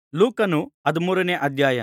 ಲೂಕನು ಹದಿಮೂರನೇ ಅಧ್ಯಾಯ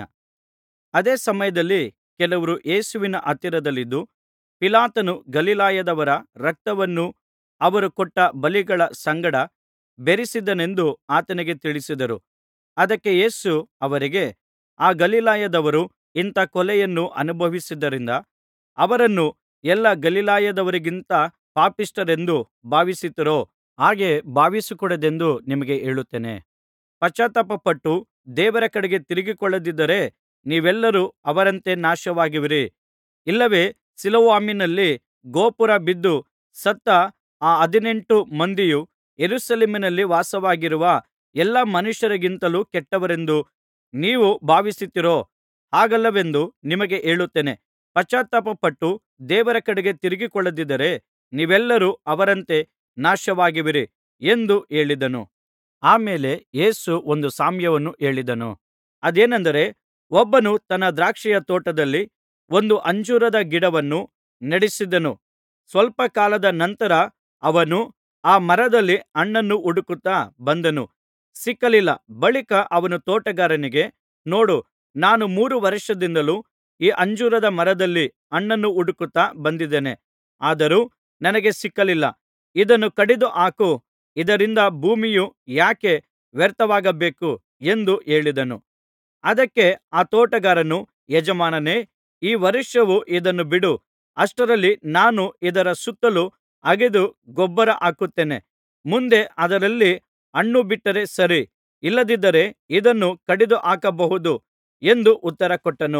ಅದೇ ಸಮಯದಲ್ಲಿ ಕೆಲವರು ಯೇಸುವಿನ ಹತ್ತಿರದಲ್ಲಿದ್ದು ಪಿಲಾತನು ಗಲಿಲಾಯದವರ ರಕ್ತವನ್ನು ಅವರು ಕೊಟ್ಟ ಬಲಿಗಳ ಸಂಗಡ ಬೆರಸಿದನೆಂದು ಆತನಿಗೆ ತಿಳಿಸಿದರು ಅದಕ್ಕೆ ಯೇಸು ಅವರಿಗೆ ಆ ಗಲಿಲಾಯದವರು ಇಂಥಾ ಕೊಲೆಯನ್ನು ಅನುಭವಿಸಿದ್ದರಿಂದ ಅವರನ್ನು ಎಲ್ಲಾ ಗಲಿಲಾಯದವರಿಗಿಂತ ಪಾಪಿಷ್ಠರೆಂದು ಭಾವಿಸುತ್ತೀರೋ ಹಾಗೆ ಭಾವಿಸಕೂಡದೆಂದು ನಿಮಗೆ ಹೇಳುತ್ತೇನೆ ಪಶ್ಚಾತ್ತಾಪಪಟ್ಟು ದೇವರ ಕಡೆಗೆ ತಿರುಗಿಕೊಳ್ಳದಿದ್ದರೆ ನೀವೆಲ್ಲರೂ ಅವರಂತೆ ನಾಶವಾಗುವಿರಿ ಇಲ್ಲವೇ ಸಿಲೊವಾಮಿನಲ್ಲಿ ಗೋಪುರ ಬಿದ್ದು ಸತ್ತ ಆ ಹದಿನೆಂಟು ಮಂದಿಯು ಯೆರೂಸಲೇಮಿನಲ್ಲಿ ವಾಸವಾಗಿರುವ ಎಲ್ಲಾ ಮನುಷ್ಯರಿಗಿಂತಲೂ ಕೆಟ್ಟವರೆಂದು ನೀವು ಭಾವಿಸುತ್ತೀರೋ ಹಾಗಲ್ಲವೆಂದು ನಿಮಗೆ ಹೇಳುತ್ತೇನೆ ಪಶ್ಚಾತ್ತಾಪಪಟ್ಟು ದೇವರ ಕಡೆಗೆ ತಿರುಗಿಕೊಳ್ಳದಿದ್ದರೆ ನೀವೆಲ್ಲರೂ ಅವರಂತೆ ನಾಶವಾಗುವಿರಿ ಎಂದು ಹೇಳಿದನು ಆ ಮೇಲೆ ಯೇಸು ಒಂದು ಸಾಮ್ಯವನ್ನು ಹೇಳಿದನು ಅದೇನೆಂದರೆ ಒಬ್ಬನು ತನ್ನ ದ್ರಾಕ್ಷಿಯ ತೋಟದಲ್ಲಿ ಒಂದು ಅಂಜೂರದ ಗಿಡವನ್ನು ನೆಡಿಸಿದನು ಸ್ವಲ್ಪ ಕಾಲದ ನಂತರ ಅವನು ಆ ಮರದಲ್ಲಿ ಹಣ್ಣನ್ನು ಹುಡುಕುತ್ತಾ ಬಂದನು ಸಿಕ್ಕಲಿಲ್ಲ ಬಳಿಕ ಅವನು ತೋಟಗಾರನಿಗೆ ನೋಡು ನಾನು ಮೂರು ವರ್ಷದಿಂದಲೂ ಈ ಅಂಜೂರದ ಮರದಲ್ಲಿ ಹಣ್ಣನ್ನು ಹುಡುಕುತ್ತಾ ಬಂದಿದ್ದೇನೆ ಆದರೂ ನನಗೆ ಸಿಕ್ಕಲಿಲ್ಲ ಇದನ್ನು ಕಡಿದು ಹಾಕು ಇದರಿಂದ ಭೂಮಿಯು ಯಾಕೆ ವ್ಯರ್ಥವಾಗಬೇಕು ಎಂದು ಹೇಳಿದನು ಅದಕ್ಕೆ ಆ ತೋಟಗಾರನು ಯಜಮಾನನೇ ಈ ವರ್ಷವೂ ಇದನ್ನು ಬಿಡು ಅಷ್ಟರಲ್ಲಿ ನಾನು ಇದರ ಸುತ್ತಲೂ ಅಗೆದು ಗೊಬ್ಬರ ಹಾಕುತ್ತೇನೆ ಮುಂದೆ ಅದರಲ್ಲಿ ಹಣ್ಣು ಬಿಟ್ಟರೆ ಸರಿ ಇಲ್ಲದಿದ್ದರೆ ಇದನ್ನು ಕಡಿದು ಹಾಕಬಹುದು ಎಂದು ಉತ್ತರಕೊಟ್ಟನು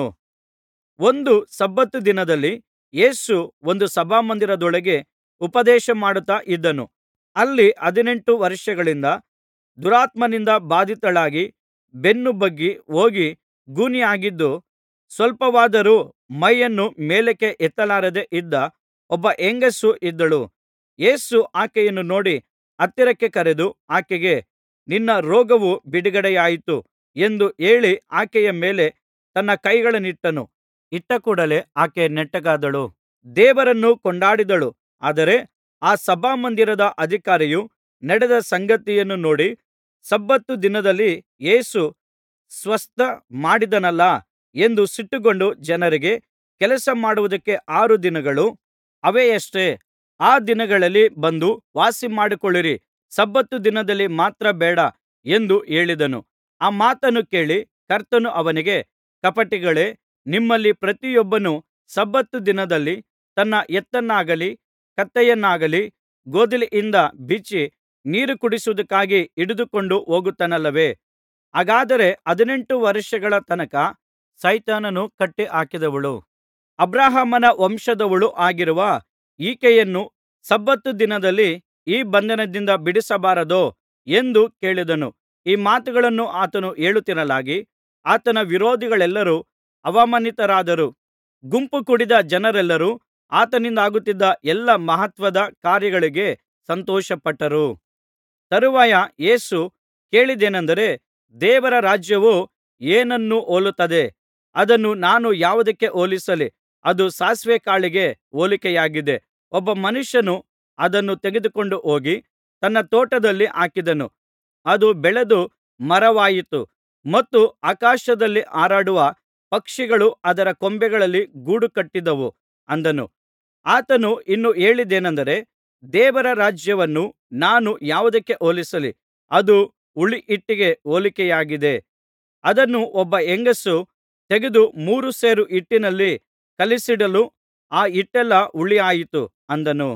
ಒಂದು ಸಬ್ಬತ್ ದಿನದಲ್ಲಿ ಯೇಸು ಒಂದು ಸಭಾಮಂದಿರದೊಳಗೆ ಉಪದೇಶಮಾಡುತ್ತಾ ಇದ್ದನು ಅಲ್ಲಿ ಹದಿನೆಂಟು ವರ್ಷಗಳಿಂದ ದುರಾತ್ಮನಿಂದ ಬಾಧಿತಳಾಗಿ ಬೆನ್ನು ಬಗ್ಗಿ ಹೋಗಿ ಗೂನಿಯಾಗಿದ್ದು ಸ್ವಲ್ಪವಾದರೂ ಮೈಯನ್ನು ಮೇಲಕ್ಕೆ ಎತ್ತಲಾರದೆ ಇದ್ದ ಒಬ್ಬ ಹೆಂಗಸು ಇದ್ದಳು ಯೇಸು ಆಕೆಯನ್ನು ನೋಡಿ ಹತ್ತಿರಕ್ಕೆ ಕರೆದು ಆಕೆಗೆ ನಿನ್ನ ರೋಗವು ಬಿಡುಗಡೆಯಾಯಿತು ಎಂದು ಹೇಳಿ ಆಕೆಯ ಮೇಲೆ ತನ್ನ ಕೈಗಳನ್ನಿಟ್ಟನು ಇಟ್ಟ ಕೂಡಲೆ ಆಕೆ ನೆಟ್ಟಗಾದಳು ದೇವರನ್ನು ಕೊಂಡಾಡಿದಳು ಆದರೆ ಆ ಸಭಾಮಂದಿರದ ಅಧಿಕಾರಿಯು ನಡೆದ ಸಂಗತಿಯನ್ನು ನೋಡಿ ಸಬ್ಬತ್ ದಿನದಲ್ಲಿ ಯೇಸು ಸ್ವಸ್ಥ ಮಾಡಿದನಲ್ಲಾ ಎಂದು ಸಿಟ್ಟುಗೊಂಡು ಜನರಿಗೆ ಕೆಲಸ ಮಾಡುವುದಕ್ಕೆ ಆರು ದಿನಗಳು ಅವೆಯಷ್ಟೆ ಆ ದಿನಗಳಲ್ಲಿ ಬಂದು ವಾಸಿಮಾಡಿಕೊಳ್ಳಿರಿ ಸಬ್ಬತ್ ದಿನದಲ್ಲಿ ಮಾತ್ರ ಬೇಡ ಎಂದು ಹೇಳಿದನು ಆ ಮಾತನ್ನು ಕೇಳಿ ಕರ್ತನು ಅವನಿಗೆ ಕಪಟಿಗಳೇ ನಿಮ್ಮಲ್ಲಿ ಪ್ರತಿಯೊಬ್ಬನು ಸಬ್ಬತ್ ದಿನದಲ್ಲಿ ತನ್ನ ಎತ್ತನ್ನಾಗಲಿ ಕತ್ತೆಯನ್ನಾಗಲಿ ಗೋದಲಿಯಿಂದ ಬಿಚ್ಚಿ ನೀರು ಕುಡಿಸುವುದಕ್ಕಾಗಿ ಹಿಡಿದುಕೊಂಡು ಹೋಗುತ್ತಾನಲ್ಲವೇ ಹಾಗಾದರೆ ಹದಿನೆಂಟು ವರ್ಷಗಳ ತನಕ ಸೈತಾನನು ಕಟ್ಟಿ ಹಾಕಿದವಳು ಅಬ್ರಹಾಮನ ವಂಶದವಳೂ ಆಗಿರುವ ಈಕೆಯನ್ನು ಸಬ್ಬತ್ ದಿನದಲ್ಲಿ ಈ ಬಂಧನದಿಂದ ಬಿಡಿಸಬಾರದೋ ಎಂದು ಕೇಳಿದನು ಈ ಮಾತುಗಳನ್ನು ಆತನು ಹೇಳುತ್ತಿರಲಾಗಿ ಆತನ ವಿರೋಧಿಗಳೆಲ್ಲರೂ ಅವಮಾನಿತರಾದರು ಗುಂಪು ಕೂಡಿದ್ದ ಜನರೆಲ್ಲರೂ ಆತನಿಂದಾಗುತ್ತಿದ್ದ ಎಲ್ಲಾ ಮಹತ್ವದ ಕಾರ್ಯಗಳಿಗೆ ಸಂತೋಷಪಟ್ಟರು ತರುವಾಯ ಯೇಸು ಕೇಳಿದ್ದೇನೆಂದರೆ ದೇವರ ರಾಜ್ಯವು ಏನನ್ನು ಹೋಲುತ್ತದೆ ಅದನ್ನು ನಾನು ಯಾವುದಕ್ಕೆ ಹೋಲಿಸಲಿ ಅದು ಸಾಸಿವೆ ಕಾಳಿಗೆ ಹೋಲಿಕೆಯಾಗಿದೆ ಒಬ್ಬ ಮನುಷ್ಯನು ಅದನ್ನು ತೆಗೆದುಕೊಂಡು ಹೋಗಿ ತನ್ನ ತೋಟದಲ್ಲಿ ಹಾಕಿದನು ಅದು ಬೆಳೆದು ಮರವಾಯಿತು ಮತ್ತು ಆಕಾಶದಲ್ಲಿ ಹಾರಾಡುವ ಪಕ್ಷಿಗಳು ಅದರ ಕೊಂಬೆಗಳಲ್ಲಿ ಗೂಡು ಕಟ್ಟಿದವು ಅಂದನು ಆತನು ಇನ್ನು ಹೇಳಿದ್ದೇನೆಂದರೆ ದೇವರ ರಾಜ್ಯವನ್ನು ನಾನು ಯಾವುದಕ್ಕೆ ಹೋಲಿಸಲಿ ಅದು ಹುಳಿಹಿಟ್ಟಿಗೆ ಹೋಲಿಕೆಯಾಗಿದೆ ಅದನ್ನು ಒಬ್ಬ ಹೆಂಗಸು ತೆಗೆದು ಮೂರು ಸೇರು ಹಿಟ್ಟಿನಲ್ಲಿ ಕಲಸಿಡಲು ಆ ಹಿಟ್ಟೆಲ್ಲಾ ಹುಳಿಯಾಯಿತು ಅಂದನು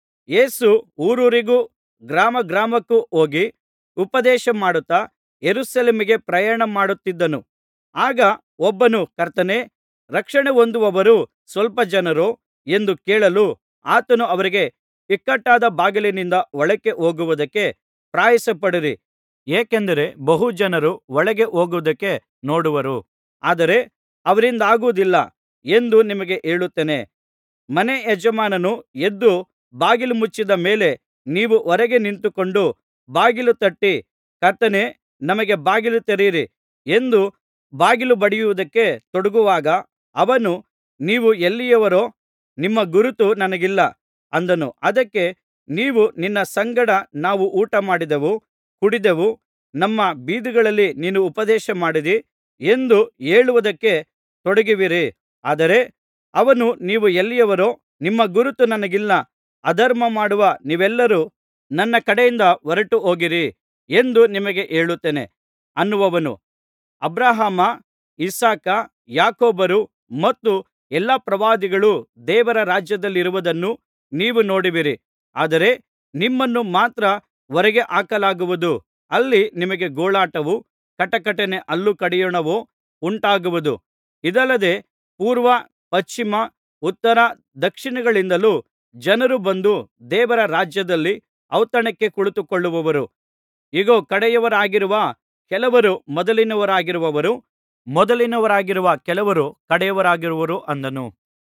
ಯೇಸು ಊರೂರಿಗೂ ಗ್ರಾಮ ಗ್ರಾಮಕ್ಕೂ ಹೋಗಿ ಉಪದೇಶಮಾಡುತ್ತಾ ಯೆರೂಸಲೇಮಿಗೆ ಪ್ರಯಾಣ ಮಾಡುತ್ತಿದ್ದನು ಆಗ ಒಬ್ಬನು ಕರ್ತನೇ ರಕ್ಷಣೆ ಹೊಂದುವವರು ಸ್ವಲ್ಪ ಜನರೋ ಎಂದು ಕೇಳಲು ಆತನು ಅವರಿಗೆ ಇಕ್ಕಟ್ಟಾದ ಬಾಗಿಲಿನಿಂದ ಒಳಕ್ಕೆ ಹೋಗುವುದಕ್ಕೆ ಪ್ರಯಾಸಪಡಿರಿ ಏಕೆಂದರೆ ಬಹು ಜನರು ಒಳಗೆ ಹೋಗುವುದಕ್ಕೆ ನೋಡುವರು ಆದರೆ ಅವರಿಂದಾಗುವುದಿಲ್ಲ ಎಂದು ನಿಮಗೆ ಹೇಳುತ್ತೇನೆ ಮನೆ ಯಜಮಾನನು ಎದ್ದು ಬಾಗಿಲು ಮುಚ್ಚಿದ ಮೇಲೆ ನೀವು ಹೊರಗೆ ನಿಂತುಕೊಂಡು ಬಾಗಿಲು ತಟ್ಟಿ ಕರ್ತನೇ ನಮಗೆ ಬಾಗಿಲು ತೆರೆಯಿರಿ ಎಂದು ಬಾಗಿಲು ಬಡಿಯುವುದಕ್ಕೆ ತೊಡಗುವಾಗ ಅವನು ನೀವು ಎಲ್ಲಿಯವರೋ ನಿಮ್ಮ ಗುರುತು ನನಗಿಲ್ಲ ಅಂದನು ಅದಕ್ಕೆ ನೀವು ನಿನ್ನ ಸಂಗಡ ನಾವು ಊಟಮಾಡಿದೆವು ಕುಡಿದೆವು ನಮ್ಮ ಬೀದಿಗಳಲ್ಲಿ ನೀನು ಉಪದೇಶ ಮಾಡಿದಿ ಎಂದು ಹೇಳುವುದಕ್ಕೆ ತೊಡಗುವಿರಿ ಆದರೆ ಅವನು ನೀವು ಎಲ್ಲಿಯವರೋ ನಿಮ್ಮ ಗುರುತು ನನಗಿಲ್ಲ ಅಧರ್ಮ ಮಾಡುವ ನೀವೆಲ್ಲರೂ ನನ್ನ ಕಡೆಯಿಂದ ಹೊರಟು ಹೋಗಿರಿ ಎಂದು ನಿಮಗೆ ಹೇಳುತ್ತೇನೆ ಅನ್ನುವನು ಅಬ್ರಹಾಮ ಇಸಾಕ ಯಾಕೋಬರು ಮತ್ತು ಎಲ್ಲಾ ಪ್ರವಾದಿಗಳು ದೇವರ ರಾಜ್ಯದಲ್ಲಿರುವುದನ್ನು ನೀವು ನೋಡುವಿರಿ ಆದರೆ ನಿಮ್ಮನ್ನು ಮಾತ್ರ ಹೊರಗೆ ಹಾಕಲಾಗುವುದು ಅಲ್ಲಿ ನಿಮಗೆ ಗೋಳಾಟವೂ ಕಟಕಟನೆ ಹಲ್ಲು ಕಡಿಯೋಣವೂ ಉಂಟಾಗುವುದು ಇದಲ್ಲದೆ ಪೂರ್ವ ಪಶ್ಚಿಮ ಉತ್ತರ ದಕ್ಷಿಣಗಳಿಂದಲೂ ಜನರು ಬಂದು ದೇವರ ರಾಜ್ಯದಲ್ಲಿ ಔತಣಕ್ಕೆ ಕುಳಿತುಕೊಳ್ಳುವರು ಇಗೋ ಕಡೆಯವರಾಗಿರುವ ಕೆಲವರು ಮೊದಲಿನವರಾಗುವರು ಮೊದಲಿನವರಾಗಿರುವ ಕೆಲವರು ಕಡೆಯವರಾಗುವರು ಅಂದನು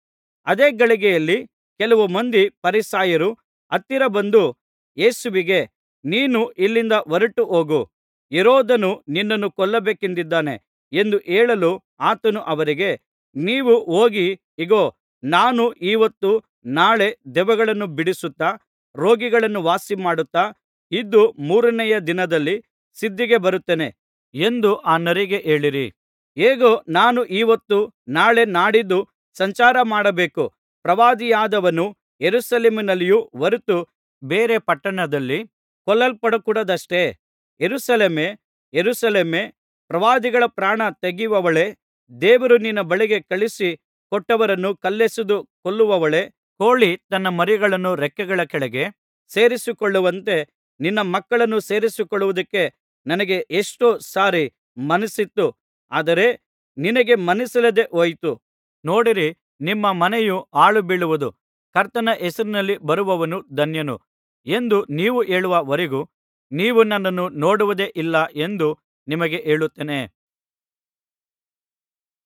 ಅದೇ ಗಳಿಗೆಯಲ್ಲಿ ಕೆಲವು ಮಂದಿ ಫರಿಸಾಯರು ಹತ್ತಿರ ಬಂದು ಯೇಸುವಿಗೆ ನೀನು ಇಲ್ಲಿಂದ ಹೊರಟು ಹೋಗು ಹೆರೋದನು ನಿನ್ನನ್ನು ಕೊಲ್ಲಬೇಕೆಂದಿದ್ದಾನೆ ಎಂದು ಹೇಳಲು ಆತನು ಅವರಿಗೆ ನೀವು ಹೋಗಿ ಇಗೋ ನಾನು ಈಹೊತ್ತು ನಾಳೆ ದೆವ್ವಗಳನ್ನು ಬಿಡಿಸುತ್ತಾ ರೋಗಿಗಳನ್ನು ವಾಸಿಮಾಡುತ್ತಾ ಇದ್ದು ಮೂರನೆಯ ದಿನದಲ್ಲಿ ಸಿದ್ಧಿಗೆ ಬರುತ್ತೇನೆ ಎಂದು ಆ ನರಿಗೆ ಹೇಳಿರಿ ಹೇಗೂ ನಾನು ಈಹೊತ್ತು ನಾಳೆ ನಾಡಿದ್ದು ಸಂಚಾರ ಮಾಡಬೇಕು ಪ್ರವಾದಿಯಾದವನು ಯೆರೂಸಲೇಮಿನಲ್ಲಿಯೇ ಹೊರತು ಬೇರೆ ಪಟ್ಟಣದಲ್ಲಿ ಕೊಲ್ಲಲ್ಪಡಕೂಡದಷ್ಟೆ ಯೆರೂಸಲೇಮೇ ಯೆರೂಸಲೇಮೇ ಪ್ರವಾದಿಗಳ ಪ್ರಾಣ ತೆಗೆಯುವವಳೇ ದೇವರು ನಿನ್ನ ಬಳಿಗೆ ಕಳುಹಿಸಿ ಕೊಟ್ಟವರನ್ನು ಕಲ್ಲೆಸೆದು ಕೊಲ್ಲುವವಳೇ ಕೋಳಿ ತನ್ನ ಮರಿಗಳನ್ನು ರೆಕ್ಕೆಗಳ ಕೆಳಗೆ ಸೇರಿಸಿಕೊಳ್ಳುವಂತೆ ನಿನ್ನ ಮಕ್ಕಳನ್ನು ಸೇರಿಸಿಕೊಳ್ಳುವುದಕ್ಕೆ ನನಗೆ ಎಷ್ಟೋ ಸಾರಿ ಮನಸ್ಸಿತ್ತು ಆದರೆ ನಿನಗೆ ಮನಸ್ಸಿಲ್ಲದೆ ಹೋಯಿತು ನೋಡಿರಿ ನಿಮ್ಮ ಮನೆಯು ಹಾಳುಬೀಳುವುದು ಕರ್ತನ ಹೆಸರಿನಲ್ಲಿ ಬರುವವನು ಧನ್ಯನು ಎಂದು ನೀವು ಹೇಳುವ ವರೆಗೂ ನೀವು ನನ್ನನ್ನು ನೋಡುವುದೇ ಇಲ್ಲ ಎಂದು ನಿಮಗೆ ಹೇಳುತ್ತೇನೆ